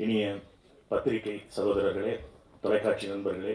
இனிய பத்திரிகை சகோதரர்களே தொலைக்காட்சி நண்பர்களே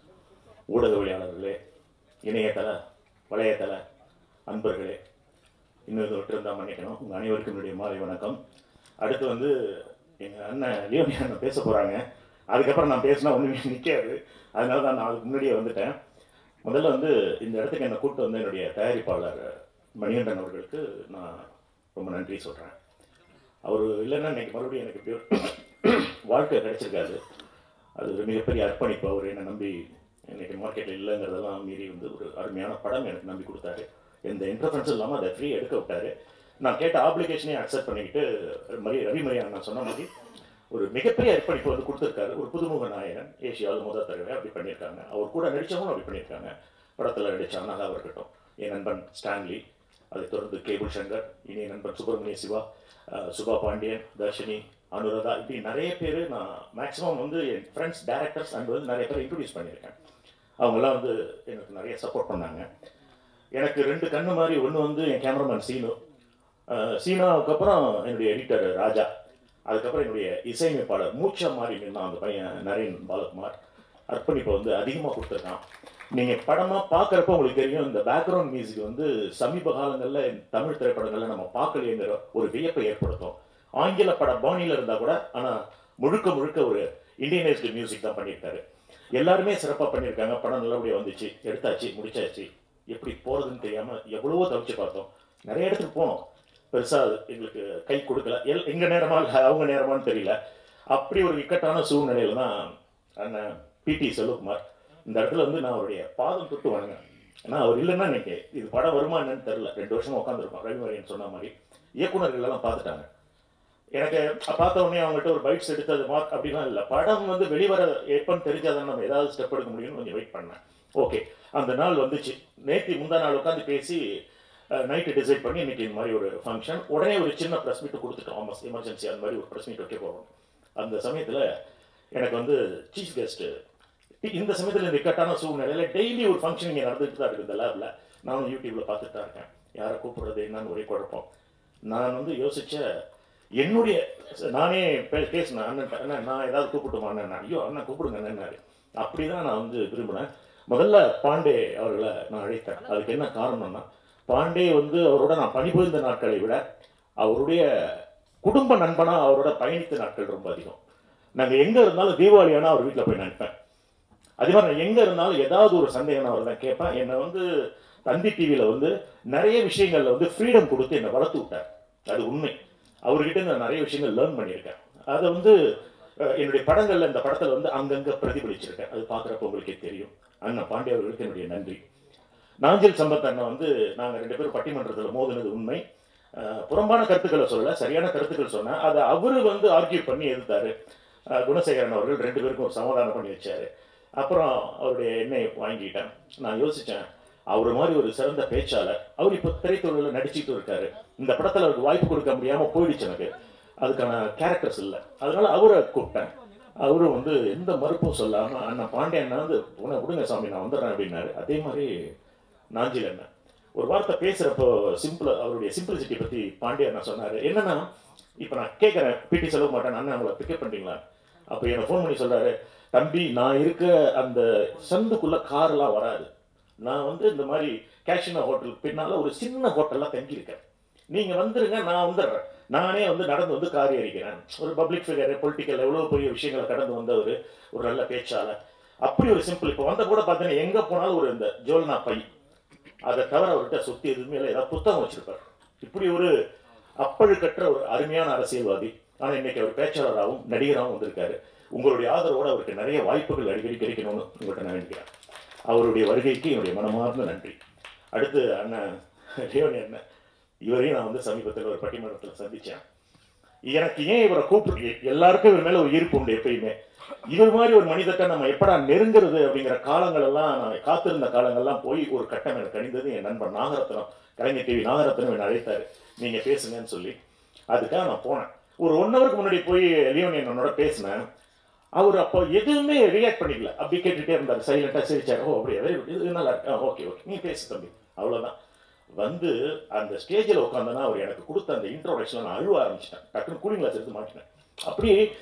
ஊடகவியலாளர்களே இணையதள வலையதள அன்பர்களே இன்னொரு விட்டுருந்தா மன்னிக்கணும் உங்கள் அனைவருக்கும் என்னுடைய மாலை வணக்கம் அடுத்து வந்து எங்கள் அண்ணன் லியோனி அண்ணன் பேச போகிறாங்க அதுக்கப்புறம் நான் பேசினா ஒன்றுமே நிற்காது அதனால தான் நான் அதுக்கு முன்னாடியே வந்துட்டேன் முதல்ல வந்து இந்த இடத்துக்கு என்னை கூப்பிட்டு வந்து என்னுடைய தயாரிப்பாளர் மணிகண்டன் அவர்களுக்கு நான் ரொம்ப நன்றி சொல்கிறேன் அவர் இல்லைன்னா இன்னைக்கு மறுபடியும் எனக்கு இப்படி ஒரு வாழ்க்கை கிடைச்சிருக்காது அது ஒரு மிகப்பெரிய அர்ப்பணிப்பு அவர் என்னை நம்பி இன்னைக்கு மார்க்கெட்டில் இல்லைங்கிறதெல்லாம் மீறி வந்து ஒரு அருமையான படம் எனக்கு நம்பி கொடுத்தாரு எந்த இன்டர்ஃபரன்ஸும் இல்லாமல் அதை ஃப்ரீ எடுக்க விட்டாரு நான் கேட்ட ஆப்ளிகேஷனையும் அக்செப்ட் பண்ணிக்கிட்டு மரி ரவி மரியா நான் சொன்ன மாதிரி ஒரு மிகப்பெரிய அர்ப்பணிப்பு வந்து கொடுத்துருக்காரு ஒரு புதுமுக நாயகன் ஏசியாவில் முதல் தடவை அப்படி பண்ணியிருக்காங்க அவர் கூட நடித்தவங்களும் அப்படி பண்ணியிருக்காங்க படத்தில் நடித்த அண்ணாதாக இருக்கட்டும் என் நண்பன் ஸ்டான்லி அதைத் தொடர்ந்து கேபிள் சங்கர் இனிய நண்பன் சுப்பிரமணிய சிவா அஹ், சுபா பாண்டியன் தர்ஷினி அனுராதா இப்படி நிறைய பேர் நான் மேக்ஸிமம் வந்து என் ஃப்ரெண்ட்ஸ் டேரக்டர்ஸ் அண்ட் வந்து நிறைய பேர் இன்ட்ரடியூஸ் பண்ணியிருக்கேன் அவங்கெல்லாம் வந்து எனக்கு நிறைய சப்போர்ட் பண்ணாங்க எனக்கு ரெண்டு கண்ணு மாதிரி ஒன்று வந்து என் கேமராமேன் சீனு அஹ், சீனாவுக்கு அப்புறம் என்னுடைய எடிட்டர் ராஜா அதுக்கப்புறம் என்னுடைய இசையமைப்பாளர் மூச்சா மாதிரி நின்னான் அந்த பையன் நரேன் பாலகுமார் அர்ப்பணிப்பை வந்து அதிகமாக கொடுத்துருக்கான் நீங்கள் படமாக பார்க்குறப்ப உங்களுக்கு தெரியும் இந்த பேக்ரவுண்ட் மியூசிக் வந்து சமீப காலங்களில் தமிழ் திரைப்படங்களில் நம்ம பார்க்கலையேங்கிற ஒரு வியப்பை ஏற்படுத்தும் ஆங்கில பட பாணியில் இருந்தால் கூட ஆனால் முழுக்க முழுக்க ஒரு இந்தியனைஸ்டு மியூசிக் தான் பண்ணியிருக்காரு எல்லாருமே சிறப்பாக பண்ணியிருக்காங்க படம் நல்லபடியாக வந்துச்சு எடுத்தாச்சு முடிச்சாச்சு எப்படி போகிறதுன்னு தெரியாமல் எவ்வளவோ தவிச்சு பார்த்தோம் நிறைய இடத்துக்கு போனோம் பெருசாக எங்களுக்கு கை கொடுக்கல எல் எங்கள் நேரமா இல்லை அவங்க நேரமான்னு தெரியல அப்படி ஒரு இக்கட்டான சூழ்நிலையில தான் அண்ணன் பிடி செல்வகுமார் இந்த இடத்துல வந்து நான் அவருடைய பாதம் தொட்டு வணங்கினேன் ஏன்னா அவர் இல்லைன்னா இன்னைக்கு இது படம் வருமா என்னன்னு தெரியல ரெண்டு வருஷமா உட்காந்துருக்கோம் ரவிமரியன் சொன்ன மாதிரி இயக்குனர்கள் எல்லாம் பார்த்துட்டாங்க எனக்கு பார்த்த உடனே அவங்ககிட்ட ஒரு பைட்ஸ் எடுத்து அது மார்க் அப்படிலாம் இல்லை படம் வந்து வெளிவர எப்பன்னு தெரிஞ்சாதான் நம்ம ஏதாவது ஸ்டெப் எடுக்க முடியும்னு கொஞ்சம் வெயிட் பண்ணேன் ஓகே அந்த நாள் வந்துச்சு நேற்று முந்தா நாள் உட்காந்து பேசி நைட்டு டிசைட் பண்ணி இன்னைக்கு இந்த மாதிரி ஒரு ஃபங்க்ஷன் உடனே ஒரு சின்ன ப்ரெஸ் மீட் கொடுத்துட்டோம் ஆமாம் எமர்ஜென்சி அந்த மாதிரி ஒரு ப்ரெஸ் மீட் வைக்க போகிறோம் அந்த சமயத்தில் எனக்கு வந்து சீஃப் கெஸ்ட்டு இந்த சமயத்தில் இந்த இக்கட்டான சூழ்நிலையில் டெய்லி ஒரு ஃபங்க்ஷன் இங்கே நடந்துட்டு தான் இருக்குது இந்த லேபில் நானும் யூடியூப்பில் பார்த்துட்டு தான் இருக்கேன் யாரை கூப்பிடுறது என்னன்னு ஒரே குழப்பம் நான் வந்து யோசிச்ச என்னுடைய நானே பே- பேசினேன் அண்ணன் அண்ணன் நான் ஏதாவது கூப்பிட்டுமா அண்ணன் ஐயோ அண்ணன் கூப்பிடுங்க அண்ணன்னாரு அப்படி தான் நான் வந்து விரும்பினேன் முதல்ல பாண்டே அவர்களை நான் அழைத்தேன் அதுக்கு என்ன காரணம்னா பாண்டே வந்து அவரோட நான் பணிபுரிந்த நாட்களை விட அவருடைய குடும்ப நண்பனா அவரோட பயணித்த நாட்கள் ரொம்ப அதிகம் நாங்கள் எங்கே இருந்தாலும் தீபாவளி ஆனால் அவர் வீட்டில் போய் நினைப்பேன் அதே மாதிரி நான் எங்கே இருந்தாலும் ஏதாவது ஒரு சந்தேகம் நான் அவர் தான் கேட்பேன் என்னை வந்து தந்தி டிவியில் வந்து நிறைய விஷயங்கள்ல வந்து ஃப்ரீடம் கொடுத்து என்னை வளர்த்து விட்டார் அது உண்மை அவர்கிட்ட நான் நிறைய விஷயங்கள் லேர்ன் பண்ணியிருக்கேன் அதை வந்து அஹ், என்னுடைய படங்கள்ல இந்த படத்தில் வந்து அங்கங்கே பிரதிபலிச்சிருக்கேன் அது பார்க்குறப்ப உங்களுக்கே தெரியும் அண்ணன் பாண்டிய அவர்களுக்கு என்னுடைய நன்றி நாஞ்சில் சம்பத் அண்ணன் வந்து நாங்கள் ரெண்டு பேரும் பட்டிமன்றத்தில் மோதினது உண்மை அஹ், புறம்பான கருத்துக்களை சொல்லல சரியான கருத்துக்கள் சொன்னேன் அதை அவரு வந்து ஆர்கியூ பண்ணி எதிர்த்தாரு அஹ், குணசேகரன் அவர்கள் ரெண்டு பேருக்கும் ஒரு சமாதானம் பண்ணி வச்சாரு அப்புறம் அவருடைய எண்ணெயை வாங்கிட்டேன் நான் யோசித்தேன் அவர் மாதிரி ஒரு சிறந்த பேச்சாளர் அவர் இப்போ திரைத்துறையில் நடிச்சிட்டு இருக்காரு இந்த படத்தில் அவருக்கு வாய்ப்பு கொடுக்க முடியாமல் போயிடுச்சு எனக்கு அதுக்கான கேரக்டர்ஸ் இல்லை அதனால அவரை கூப்பிட்டேன் அவரும் வந்து எந்த மறுப்பும் சொல்லாமல் அண்ணன் பாண்டியன் வந்து உன விடுங்க சாமி நான் வந்துடுறேன் அப்படின்னாரு அதே மாதிரி நாஞ்சில் அண்ணன் ஒரு வார்த்தை பேசுகிறப்போ சிம்பிள் அவருடைய சிம்பிளிசிட்டி பற்றி பாண்டியன் நான் சொன்னார் என்னன்னா இப்போ நான் கேட்குறேன் பிடி செலவு மாட்டேன் அண்ணன் உங்களை பிக்கப் பண்ணுறீங்களா அப்போ என்னை ஃபோன் பண்ணி சொல்கிறாரு தம்பி நான் இருக்க அந்த சந்துக்குள்ளே கார்லாம் வராது நான் வந்து இந்த மாதிரி கேஷினா ஹோட்டலுக்கு பின்னால் ஒரு சின்ன ஹோட்டலில் தங்கியிருக்கேன் நீங்கள் வந்துருங்க நான் வந்துடுறேன் நானே வந்து நடந்து வந்து கார் ஏறிக்கிறேன் ஒரு பப்ளிக் ஃபிகர் பொலிட்டிக்கல் எவ்வளோ பெரிய விஷயங்களை கடந்து வந்தவர் ஒரு நல்ல பேச்சாளர் அப்படி ஒரு சிம்பிள் இப்போ வந்த கூட பார்த்தீங்கன்னா எங்கே போனாலும் ஒரு இந்த ஜோல்னா பை அதை தவிர அவர்கிட்ட சொத்து எதுவுமே இல்லை ஏதாவது புத்தகம் வச்சிருப்பார் இப்படி ஒரு அப்பழுக்கற்ற ஒரு அருமையான அரசியல்வாதி ஆனால் இன்னைக்கு அவர் பேச்சாளராகவும் நடிகராகவும் வந்திருக்காரு உங்களுடைய ஆதரவோடு அவருக்கு நிறைய வாய்ப்புகள் அடிக்கடி கிடைக்கணும்னு உங்கள்கிட்ட நான் நினைக்கிறேன் அவருடைய வருகைக்கு என்னுடைய மனமார்ந்த நன்றி அடுத்து அண்ணன் லியோனி அண்ணன் இவரையும் நான் வந்து சமீபத்தில் ஒரு பட்டிமன்றத்தில் சந்தித்தேன் எனக்கு ஏன் இவரை கூப்பிட்டு எல்லாருக்கும் இவர் மேலே ஒரு ஈர்ப்பு உண்டு எப்பயுமே இவர் மாதிரி ஒரு மனிதத்தை நம்ம எப்படா நெருங்குறது அப்படிங்கிற காலங்கள் எல்லாம் நான் காத்திருந்த காலங்கள்லாம் போய் ஒரு கட்டம் எனக்கு கணிந்தது என் நண்பர் நாகரத்னம் கலைஞர் டிவி நாகரத்னம் என்னை அழைத்தாரு நீங்க பேசுங்கன்னு சொல்லி அதுக்காக நான் போனேன் ஒரு ஒன் ஹவருக்கு முன்னாடி போய் லியோனி என்னோட பேசினேன் அவர் அப்போ எதுவுமே ரியாக்ட் பண்ணிக்கல அப்படி கேட்டுட்டே இருந்தார் சைலண்டாக சிரிச்சார் ஓ அப்படியே வெரி குட் இது நல்லா இருக்கு ஓகே ஓகே நீ பேசு தம்பி அவ்வளோதான் வந்து அந்த ஸ்டேஜில் உட்காந்தனா அவர் எனக்கு கொடுத்த அந்த இன்ட்ரோடக்ஷனில் நான் அழுவ ஆரம்பிச்சிட்டேன் டக்குன்னு கூலிங் கிளாஸ் எடுத்து மாட்டினேன் அப்படியே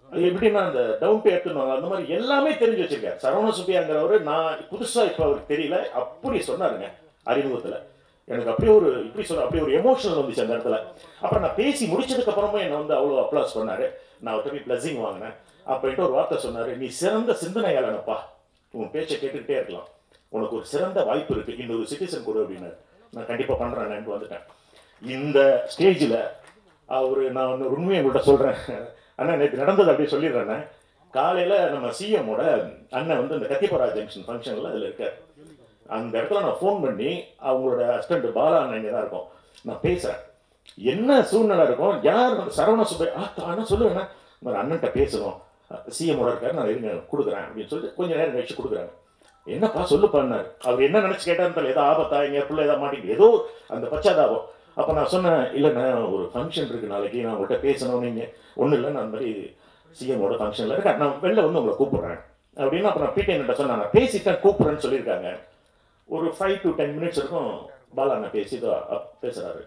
அது எப்படின்னா அந்த டவுன் டு எர்த்துன்னு அந்த மாதிரி எல்லாமே தெரிஞ்சு வச்சிருக்காரு சரவண சுப்பியாங்கிறவர் நான் புதுசாக இப்போ அவருக்கு தெரியல அப்படி சொன்னாருங்க அறிமுகத்தில் எனக்கு அப்படியே ஒரு இப்படி சொல்ல அப்படியே ஒரு எமோஷனல் வந்துச்சு அந்த இடத்துல அப்புறம் நான் பேசி முடிச்சதுக்கு அப்புறமா என்னை வந்து அவ்வளோ அப்ளாஸ் பண்ணாரு நான் அவர்கிட்ட போய் பிளஸிங் வாங்கினேன் அப்போட்டு ஒரு வார்த்தை சொன்னார் நீ சிறந்த சிந்தனையாளனப்பா உன் பேச்சை கேட்டுக்கிட்டே இருக்கலாம் உனக்கு ஒரு சிறந்த வாய்ப்பு இருக்கு இன்னொரு சிட்டிசன் கொடு அப்படின்னாரு நான் கண்டிப்பாக பண்ணுறேன் வந்துட்டேன் இந்த ஸ்டேஜில் அவர் நான் ஒன்று உண்மையை உங்கள்கிட்ட சொல்கிறேன் அண்ணா நேற்று நடந்தது அப்படியே சொல்லிடுறேண்ணே காலையில் நம்ம சிஎம்மோட அண்ணன் வந்து இந்த கத்திப்பரா ஜங்ஷன் ஃபங்க்ஷனில் அதில் இருக்கார் அந்த இடத்துல நான் ஃபோன் பண்ணி அவங்களோட அசிஸ்டன்ட் பாலா அண்ணன் இங்கே தான் இருக்கும் நான் பேசுகிறேன் என்ன சூழ்நிலை இருக்கும் யார் சரவண சுப்பை ஆ அண்ணா சொல்லுங்கண்ணா இந்த மாதிரி அண்ணன்ட்ட பேசணும் சிஎம்மோட இருக்காரு நான் இருங்க கொடுக்குறேன் அப்படின்னு சொல்லிட்டு கொஞ்சம் நேரம் கழிச்சு கொடுக்குறாங்க என்னப்பா சொல்லுப்பான்னாரு அவர் என்ன நினச்சி கேட்டாருன்னு தெரியல ஏதோ ஆபத்தா எங்க பிள்ளை ஏதோ மாட்டிக்கிட்டு ஏதோ அந்த பச்சாதாபம் அப்போ நான் சொன்னேன் இல்லைண்ணா ஒரு ஃபங்க்ஷன் இருக்கு நாளைக்கு நான் உங்கள்கிட்ட பேசணும் நீங்கள் ஒன்றும் இல்லை நான் அந்த மாதிரி சிஎம்மோட ஃபங்க்ஷனில் இருக்கேன் நான் வெளில வந்து உங்களை கூப்பிட்றேன் அப்படின்னு அப்போ நான் பிடிஎன்கிட்ட சொன்னேன் நான் பேசிட்டேன் கூப்பிட்றேன்னு சொல்லியிருக்காங்க ஒரு ஃபைவ் டு டென் மினிட்ஸ் இருக்கும் பாலா அண்ணா பேசி இதோ அப் பேசுகிறாரு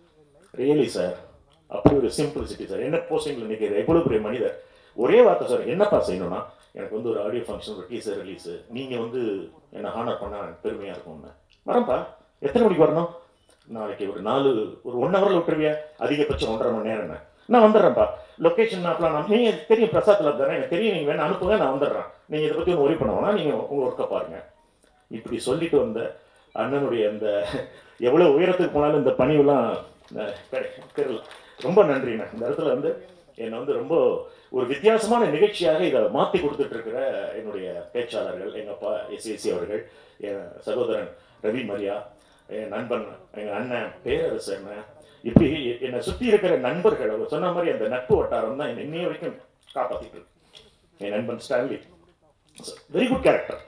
ரியலி சார் அப்படி ஒரு சிம்பிளிசிட்டி சார் என்ன போஸ்டிங்கில் நிற்கிற எவ்வளோ பெரிய மனிதர் ஒரே வார்த்தை சார் என்னப்பா செய்யணும்னா எனக்கு வந்து ஒரு ஆடியோ ஃபங்க்ஷன் ஒரு டீசர் ரிலீஸு நீங்கள் வந்து என்னை ஹானர் பண்ணால் எனக்கு பெருமையாக இருக்கும்னு வரேன்ப்பா எத்தனை மணிக்கு வரணும் நாளைக்கு ஒரு நாலு ஒரு ஒன் ஹவரில் விட்டுருவியா அதிகபட்சம் ஒன்றரை மணி நேரம் நான் வந்துடுறேன்ப்பா லொக்கேஷன் மேப்லாம் நான் நீங்கள் தெரியும் பிரசாத்தில் தானே எனக்கு தெரியும் நீங்கள் வேணா அனுப்புங்க நான் வந்துடுறேன் நீங்கள் இதை பற்றி ஒன்று ஒரி பண்ண வேணாம் நீங்கள் உங்கள் ஒர்க்கை பாருங்கள் இப்படி சொல்லிட்டு வந்த அண்ணனுடைய அந்த எவ்வளோ உயரத்துக்கு போனாலும் இந்த பணிவெல்லாம் அஹ், கிடை- தெரியல ரொம்ப நன்றிண்ணா இந்த இடத்துல வந்து என்னை வந்து ரொம்ப ஒரு வித்தியாசமான நிகழ்ச்சியாக இதை மாற்றி கொடுத்துட்டு இருக்கிற என்னுடைய பேச்சாளர்கள் எங்கள் அப்பா எஸ்எஸ்சி அவர்கள் என் சகோதரன் ரவி மரியா என் நண்பன் எங்கள் அண்ணன் பேரரசு அண்ணன் இப்படி என்னை சுற்றி இருக்கிற நண்பர்கள் அவர் சொன்ன மாதிரி அந்த நட்பு வட்டாரம் தான் என்னை இன்னைய வரைக்கும் காப்பாற்றிட்டு இருக்கு என் நண்பன் ஸ்டான்லி வெரி குட் கேரக்டர்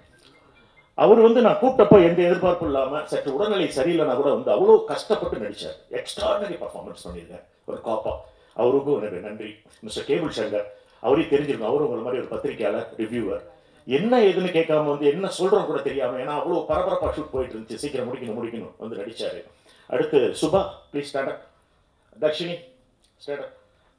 அவர் வந்து நான் கூப்பிட்டப்போ எந்த எதிர்பார்ப்பும் இல்லாமல் சற்று உடல்நிலை சரியில்லைனா கூட வந்து அவ்வளோ கஷ்டப்பட்டு நடிச்சார் எக்ஸ்ட்ராடனரி பர்ஃபார்மன்ஸ் பண்ணியிருக்கார் ஒரு காப்பா அவருக்கும் எனக்கு நன்றி மிஸ்டர் கேபிள் சங்கர் அவரையும் தெரிஞ்சிருக்கும் அவரும் உங்களை மாதிரி ஒரு பத்திரிக்கையாளர் ரிவ்யூவர் என்ன ஏதுன்னு கேட்காம வந்து என்ன சொல்கிறோம் கூட தெரியாமல் ஏன்னா அவ்வளோ பரபரப்பாக ஷூட் போயிட்டு இருந்துச்சு சீக்கிரம் முடிக்கணும் முடிக்கணும் வந்து நடிச்சாரு அடுத்து Subha please stand up Dharshini stand up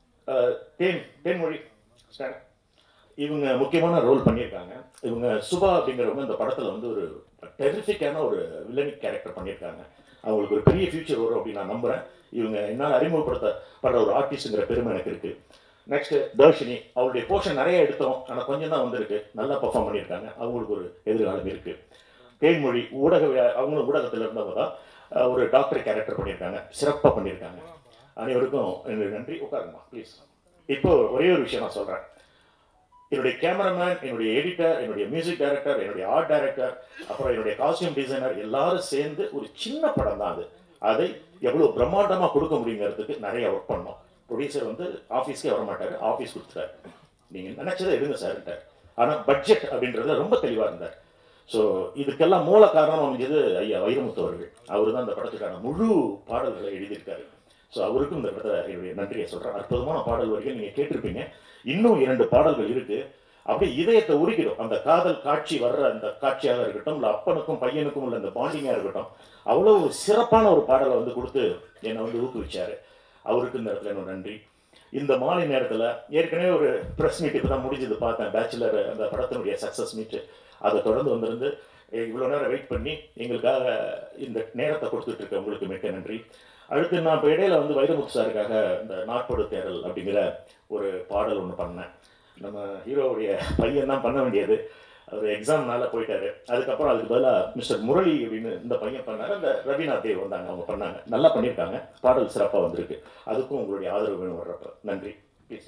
தேன் தேன்மொழி ஸ்டாண்டப் இவங்க முக்கியமான ரோல் பண்ணியிருக்காங்க இவங்க சுபா அப்படிங்கிறவங்க இந்த படத்தில் வந்து ஒரு டெரிஃபிக்கான ஒரு வில்லனிக் கேரக்டர் பண்ணியிருக்காங்க அவங்களுக்கு ஒரு பெரிய ஃபியூச்சர் வரும் அப்படின்னு நான் நம்புகிறேன் இவங்க என்னால் அறிமுகப்படுத்தப்படுற ஒரு ஆர்டிஸ்ட்டுங்கிற பெருமை எனக்கு இருக்குது நெக்ஸ்ட் தர்ஷினி அவருடைய போர்ஷன் நிறைய எடுத்தோம் ஆனால் கொஞ்சம் தான் வந்திருக்கு நல்லா பர்ஃபார்ம் பண்ணியிருக்காங்க அவங்களுக்கு ஒரு எதிர்காலம் இருக்குது தேன்மொழி ஊடக அவங்களும் ஊடகத்தில் இருந்தவங்க தான் அஹ், ஒரு டாக்டர் கேரக்டர் பண்ணியிருக்காங்க சிறப்பாக பண்ணியிருக்காங்க அனைவருக்கும் என்னுடைய நன்றி உட்காருங்கம்மா ப்ளீஸ் இப்போ ஒரே ஒரு விஷயம் நான் சொல்கிறேன் என்னுடைய கேமராமேன் என்னுடைய எடிட்டர் என்னுடைய மியூசிக் டைரக்டர் என்னுடைய ஆர்ட் டைரக்டர் அப்புறம் என்னுடைய காஸ்டியூம் டிசைனர் எல்லாரும் சேர்ந்து ஒரு சின்ன படம் தான் அது அதை எவ்வளோ பிரம்மாண்டமாக கொடுக்க முடியுங்கிறதுக்கு நிறைய ஒர்க் பண்ணோம் ப்ரொடியூசர் வந்து ஆஃபீஸ்க்கே வர மாட்டார் ஆஃபீஸ் கொடுத்துட்டார் நீங்கள் நினச்சதை எடுங்க சார்ட்டார் ஆனால் பட்ஜெட் அப்படின்றதுல ரொம்ப தெளிவாக இருந்தார் ஸோ இதுக்கெல்லாம் மூல காரணம் அமைஞ்சது ஐயா வைரமுத்து அவர்கள் அவர் தான் இந்த படத்துக்கான முழு பாடல்களை எழுதியிருக்காரு ஸோ அவருக்கும் இந்த படத்தை என்னுடைய நன்றியை சொல்கிறேன் அற்புதமான பாடல் வரிகள் நீங்கள் கேட்டிருப்பீங்க இன்னும் இரண்டு பாடல்கள் இருக்கு அப்படியே இதயத்தை உருக்கிடும் அந்த காதல் காட்சி வர்ற அந்த காட்சியாக இருக்கட்டும் இல்லை அப்பனுக்கும் பையனுக்கும் உள்ள அந்த பாண்டிங்காக இருக்கட்டும் அவ்வளோ ஒரு சிறப்பான ஒரு பாடலை வந்து கொடுத்து என்னை வந்து ஊக்குவிச்சாரு அவருக்கு இந்த இடத்துல என்னோட நன்றி இந்த மாலை நேரத்தில் ஏற்கனவே ஒரு ப்ரெஸ் மீட் இப்போ தான் முடிஞ்சது பார்த்தேன் பேச்சுலர் அந்த படத்தினுடைய சக்ஸஸ் மீட்டு அதை தொடர்ந்து வந்திருந்து இவ்வளோ நேரம் வெயிட் பண்ணி எங்களுக்காக இந்த நேரத்தை கொடுத்துட்டு இருக்க உங்களுக்கு மிக்க நன்றி அடுத்து நான் இப்போ இடையில வந்து வைரமுத்து சாருக்காக இந்த நாட்படு தேரல் அப்படிங்கிற ஒரு பாடல் ஒன்று பண்ணேன் நம்ம ஹீரோவுடைய பையன் தான் பண்ண வேண்டியது அவர் எக்ஸாம்னால போயிட்டாரு அதுக்கப்புறம் அதுக்கு பதிலாக மிஸ்டர் முரளி அப்படின்னு இந்த பையன் பண்ணாரு அந்த ரவீனா தேவ் வந்தாங்க அவங்க பண்ணாங்க நல்லா பண்ணியிருக்காங்க பாடல் சிறப்பாக வந்திருக்கு அதுக்கும் உங்களுடைய ஆதரவு வேணும் வர்றப்ப நன்றி ப்ளீஸ்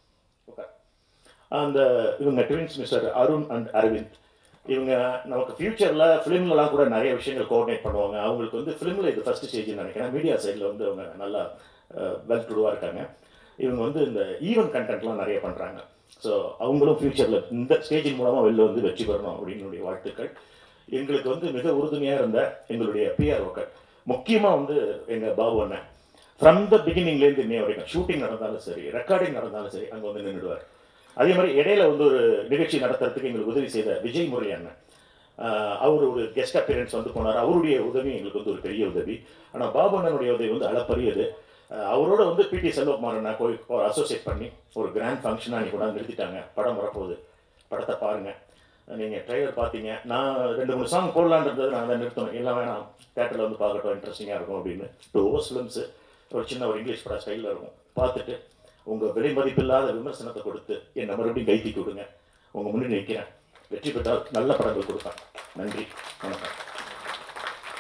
ஓகே அந்த இவங்க twins mister Arun and Aravind இவங்க நமக்கு ஃபியூச்சரில் ஃபிலிம்லலாம் கூட நிறைய விஷயங்கள் கோஆர்டினேட் பண்ணுவாங்க அவங்களுக்கு வந்து ஃபிலிமில் இது ஃபஸ்ட் ஸ்டேஜ்னு நினைக்கிறேன் மீடியா சைடில் வந்து அவங்க நல்லா வெல் டுடுவாக இருக்காங்க இவங்க வந்து இந்த ஈவென்ட் கண்டென்ட்லாம் நிறைய பண்ணுறாங்க ஸோ அவங்களும் ஃபியூச்சரில் இந்த ஸ்டேஜின் மூலமாக வெளில வந்து வெற்றி பெறணும் அப்படின்னு என்னுடைய வாழ்த்துக்கள் எங்களுக்கு வந்து மிக உறுதுணையாக இருந்த எங்களுடைய பிஆர்ஓக்கள் முக்கியமாக வந்து எங்கள் பாபு அண்ணன் ஃப்ரம் த பிகினிங்லேருந்து இன்னைய வரைக்கும் ஷூட்டிங் நடந்தாலும் சரி ரெக்கார்டிங் நடந்தாலும் சரி அங்கே வந்து நின்றுடுவார் அதே மாதிரி இடையில வந்து ஒரு நிகழ்ச்சி நடத்துறதுக்கு எங்களுக்கு உதவி செய்த விஜய் முரளி அண்ணன் ஆஹ் அவர் ஒரு கெஸ்ட் அப்பியரன்ஸ் வந்து போனார் அவருடைய உதவி எங்களுக்கு வந்து ஒரு பெரிய உதவி ஆனால் பாபு அண்ணனுடைய உதவி வந்து அளப்பரியது அஹ் அவரோட வந்து பிடி செல்வகுமார் நான் கோயில் ஒரு அசோசியேட் பண்ணி ஒரு கிராண்ட் ஃபங்க்ஷனாக அன்றைக்கி கொண்டாந்து நிறுத்திட்டாங்க படம் வரப்போகுது படத்தை பாருங்கள் நீங்கள் ட்ரைலர் பார்த்தீங்க நான் ரெண்டு மூணு சாங் போடலான்னு இருந்தது நான் அதை நிறுத்தணும் இல்லை வேணாம் தேட்டரில் வந்து பார்க்கட்டும் இன்ட்ரெஸ்டிங்காக இருக்கும் அப்படின்னு டூ ஹவர்ஸ் ஃபிலிம்ஸு ஒரு சின்ன ஒரு இங்கிலீஷ் படம் ஸ்டைலில் இருக்கும் பார்த்துட்டு உங்கள் விலை மதிப்பில்லாத விமர்சனத்தை கொடுத்து என்னை மறுபடியும் கைத்தி கொடுங்க உங்கள் முன்னாடி நிற்கிறேன் வெற்றி பெற்றால் நல்ல படங்கள் கொடுப்பேன் நன்றி வணக்கம்